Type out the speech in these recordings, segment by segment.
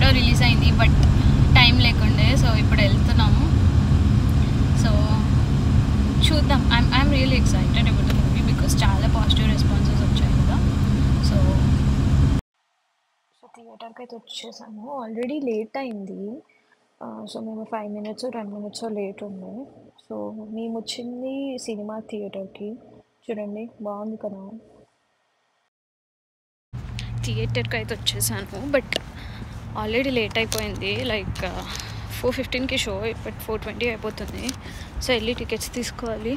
ఎప్పుడో రిలీజ్ అయింది but time లేకుండే సో ఇప్పుడు వెళ్తున్నాము సో చూద్దాం I'm I am really excited about the movie because చాలా పాజిటివ్ రెస్పాన్సెస్ వచ్చాయి కదా సో సో థియేటర్కి అయితే వచ్చేసాము ఆల్రెడీ లేట్ అయింది ఆ, సో మేము five minutes ten minutes late ఉండే సో మేము వచ్చింది సినిమా థియేటర్కి చూడండి బాగుంది కదా థియేటర్కి అయితే వచ్చేసాను బట్ ఆల్రెడీ లేట్ అయిపోయింది లైక్ ఫోర్ ఫిఫ్టీన్కి షో బట్ ఫోర్ ట్వంటీ అయిపోతుంది సో వెళ్ళి టికెట్స్ తీసుకోవాలి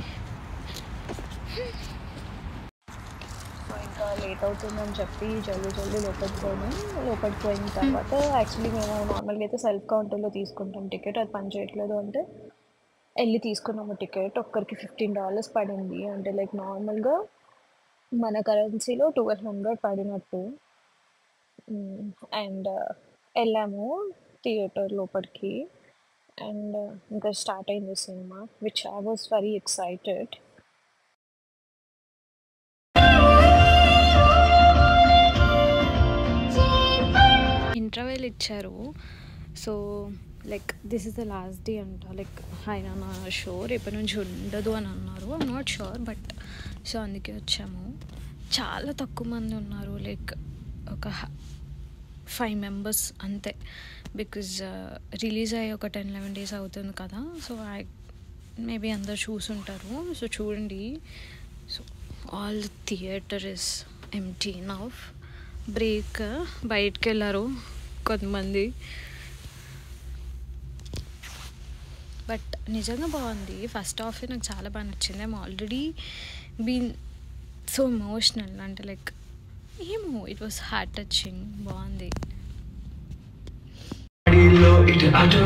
సో ఇంకా లేట్ అవుతుందని చెప్పి జల్దీ జల్దీ లోపలికి పోయాము లోపలికి పోయిన తర్వాత యాక్చువల్లీ మేము నార్మల్గా అయితే సెల్ఫ్ కౌంటర్లో తీసుకుంటాం టికెట్ అది పని చేయట్లేదు అంటే వెళ్ళి తీసుకున్నాము టికెట్ ఒక్కరికి ఫిఫ్టీన్ డాలర్స్ పడింది అంటే లైక్ నార్మల్గా మన కరెన్సీలో ట్వెల్వ్ హండ్రెడ్ పడినట్టు అండ్ వెళ్ళాము థియేటర్ లోపలికి అండ్ ఇంకా స్టార్ట్ అయింది cinema which I was very excited interval ఇచ్చారు so like this is the last day అంట లైక్ ఆయన నా షో రేపటి నుంచి ఉండదు అని అన్నారు I'm not sure but so అందుకే వచ్చాము చాలా తక్కువ మంది ఉన్నారు లైక్ ఒక ఫైవ్ మెంబర్స్ అంతే బికాజ్ రిలీజ్ అయ్యి ఒక టెన్ లెవెన్ డేస్ అవుతుంది కదా సో ఐ మేబీ అందరు చూసుంటారు సో చూడండి so all theatre is empty now break బయటకు వెళ్ళారు కొంతమంది బట్ నిజంగా బాగుంది ఫస్ట్ హాఫ్ నాకు చాలా బాగా నచ్చింది I'm already been so emotional అంటే లైక్ ఏమో ఇట్ వాస్ హార్ట్ టచింగ్ బాగుంది అడిలో ఇటు అటు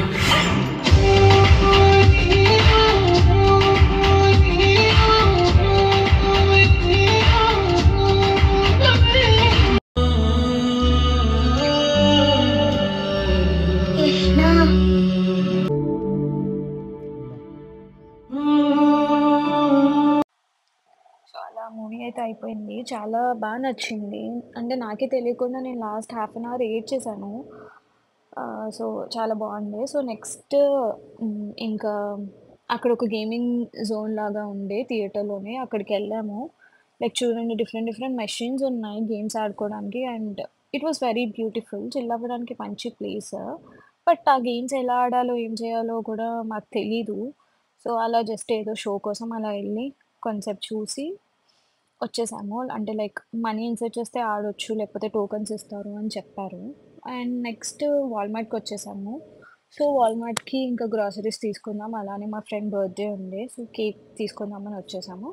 సో అలా మూవీ అయితే అయిపోయింది చాలా బాగా నచ్చింది అంటే నాకే తెలియకుండా నేను లాస్ట్ హాఫ్ అన్ అవర్ ఏడ్ చేశాను సో చాలా బాగుంది సో నెక్స్ట్ ఇంకా అక్కడ ఒక గేమింగ్ జోన్ లాగా ఉండే థియేటర్లోనే అక్కడికి వెళ్ళాము లైక్ చూడండి డిఫరెంట్ డిఫరెంట్ మెషిన్స్ ఉన్నాయి గేమ్స్ ఆడుకోవడానికి and it was very beautiful chill అవ్వడానికి మంచి ప్లేస్ బట్ ఆ గేమ్స్ ఎలా ఆడాలో ఏం చేయాలో కూడా మాకు తెలీదు సో అలా జస్ట్ ఏదో షో కోసం అలా వెళ్ళి కాన్సెప్ట్ చూసి వచ్చేసాము అంటే లైక్ మనీ ఇన్సర్ట్ చేస్తే ఆడొచ్చు లేకపోతే టోకన్స్ ఇస్తారు అని చెప్పారు అండ్ నెక్స్ట్ వాల్మార్ట్కి వచ్చేసాము సో వాల్మార్ట్కి ఇంకా గ్రాసరీస్ తీసుకుందాం అలానే మా ఫ్రెండ్ బర్త్డే ఉండే సో కేక్ తీసుకుందామని వచ్చేసాము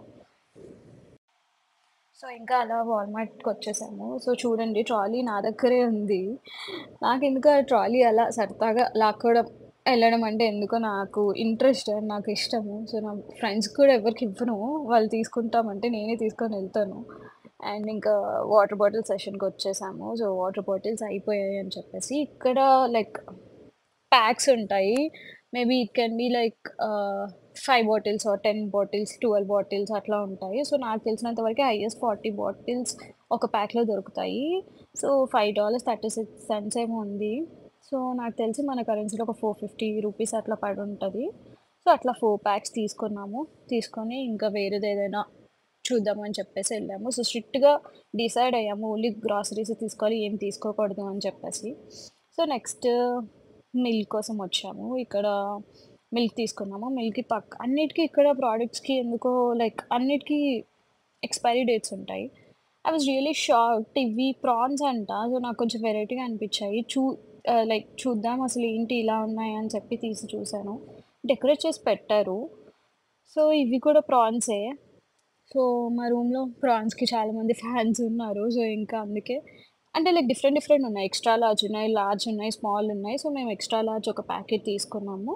సో ఇంకా అలా వాల్మార్ట్కి వచ్చేసాము సో చూడండి ట్రాలీ నా దగ్గరే ఉంది నాకు ఎందుకు ఆ ట్రాలీ అలా సరదాగా లాక్కోవడం వెళ్ళడం అంటే ఎందుకో నాకు ఇంట్రెస్ట్ నాకు ఇష్టము సో నా ఫ్రెండ్స్ కూడా ఎవరికి ఇవ్వను వాళ్ళు తీసుకుంటామంటే నేనే తీసుకొని వెళ్తాను అండ్ ఇంకా వాటర్ బాటిల్ సెషన్కి వచ్చేసాము సో వాటర్ బాటిల్స్ అయిపోయాయి అని చెప్పేసి ఇక్కడ లైక్ ప్యాక్స్ ఉంటాయి maybe it can be like five bottles or ten bottles twelve bottles అట్లా ఉంటాయి సో నాకు తెలిసినంత వరకు హైయెస్ట్ ఫార్టీ బాటిల్స్ ఒక ప్యాక్లో దొరుకుతాయి so five dollars thirty six cents ఏమో ఉంది సో నాకు తెలిసి మన కరెన్సీలో ఒక ఫోర్ ఫిఫ్టీ రూపీస్ అట్లా పడి ఉంటుంది సో అట్లా ఫోర్ ప్యాక్స్ తీసుకున్నాము తీసుకొని ఇంకా వేరేది ఏదైనా చూద్దామని చెప్పేసి వెళ్ళాము సో స్ట్రిక్ట్గా డిసైడ్ అయ్యాము ఓన్లీ గ్రాసరీస్ తీసుకోవాలి ఏం తీసుకోకూడదు అని చెప్పేసి సో నెక్స్ట్ మిల్క్ కోసం వచ్చాము ఇక్కడ మిల్క్ తీసుకున్నాము మిల్క్ పక్క అన్నిటికీ ఇక్కడ ప్రోడక్ట్స్కి ఎందుకో లైక్ అన్నిటికీ ఎక్స్పైరీ డేట్స్ ఉంటాయి ఐ వాజ్ రియలీ షాక్ ఇవి ప్రాన్స్ అంట సో నాకు కొంచెం వెరైటీగా అనిపించాయి చూ లైక్ చూద్దాం అసలు ఏంటి ఇలా ఉన్నాయి అని చెప్పి తీసి చూశాను డెకరేట్ చేసి పెట్టారు సో ఇవి కూడా ప్రాన్సే సో మా రూమ్లో ప్రాన్స్కి చాలామంది ఫ్యాన్స్ ఉన్నారు సో ఇంకా అందుకే అంటే లైక్ డిఫరెంట్ డిఫరెంట్ ఉన్నాయి ఎక్స్ట్రా లార్జ్ ఉన్నాయి లార్జ్ ఉన్నాయి స్మాల్ ఉన్నాయి సో మేము ఎక్స్ట్రా లార్జ్ ఒక ప్యాకెట్ తీసుకున్నాము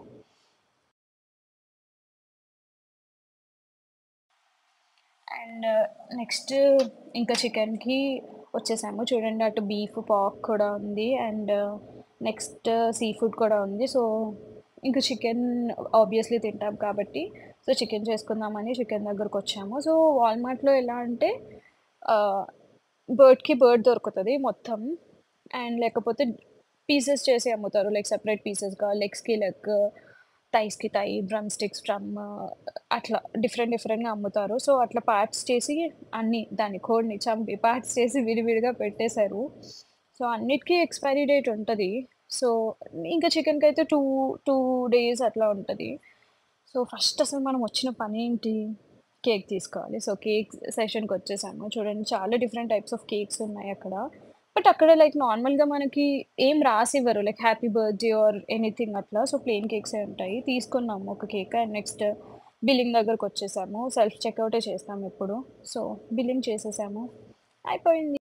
అండ్ నెక్స్ట్ ఇంకా చికెన్కి వచ్చేసాము చూడండి అటు బీఫ్ పాక్ కూడా ఉంది అండ్ నెక్స్ట్ సీ ఫుడ్ కూడా ఉంది సో ఇంకా చికెన్ ఆబ్వియస్లీ తింటాం కాబట్టి సో చికెన్ చేసుకుందామని చికెన్ దగ్గరకు వచ్చాము సో వాల్మార్ట్లో ఎలా అంటే బర్డ్కి బర్డ్ దొరుకుతుంది మొత్తం అండ్ లేకపోతే పీసెస్ చేసి అమ్ముతారు లైక్ సెపరేట్ పీసెస్గా లెగ్స్కి లెగ్ థైస్కి థై డ్రమ్ స్టిక్స్ డ్రమ్ అట్లా డిఫరెంట్ డిఫరెంట్గా అమ్ముతారు సో అట్లా పార్ట్స్ చేసి అన్ని దాన్ని కోడ్ని చంపి పార్ట్స్ చేసి విడివిడిగా పెట్టేశారు సో అన్నిటికీ ఎక్స్పైరీ డేట్ ఉంటుంది సో ఇంకా చికెన్కి అయితే టూ టూ డేస్ అట్లా ఉంటుంది సో ఫస్ట్ అసలు మనం వచ్చిన పని ఏంటి కేక్ తీసుకోవాలి సో కేక్ సెషన్కి వచ్చేసాము చూడండి చాలా డిఫరెంట్ టైప్స్ ఆఫ్ కేక్స్ ఉన్నాయి అక్కడ బట్ అక్కడ లైక్ నార్మల్గా మనకి ఏం రాసి ఇవ్వరు like happy birthday or anything అట్లా సో ప్లెయిన్ కేక్సే ఉంటాయి తీసుకున్నాము ఒక కేక్ అండ్ నెక్స్ట్ బిల్లింగ్ దగ్గరకు వచ్చేసాము సెల్ఫ్ చెక్అవుటే చేస్తాము ఎప్పుడు సో బిల్లింగ్ చేసేసాము అయిపోయింది